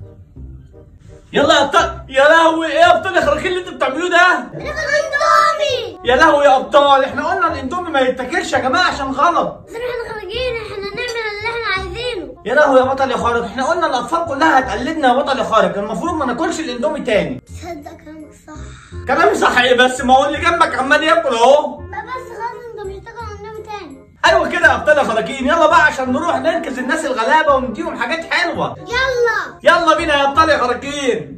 يلا يا ابطال يا لهوي ايه يا ابطال اخراجين اللي انتوا بتعملوه ده بناكل اندومي يا لهوي يا ابطال احنا قلنا الاندومي ما يتاكلش يا جماعه عشان غلط بس احنا خارجين احنا نعمل اللي احنا عايزينه يا لهوي يا بطل يا خارق احنا قلنا الاطفال كلها هتقلدنا يا بطل يا خارق المفروض ما ناكلش الاندومي تاني تصدق كلامك صح كلامي صح ايه بس ما هو اللي جنبك عمال ياكل اهو لا بس خلاص انت مش هتاكل اندومي تاني ايوه كده يا ابطال يا خراجين يلا بقى عشان نروح ننقذ الناس الغلابه ونديهم حاجات حلوه يلا يلا بينا يا ابطال يا خراجين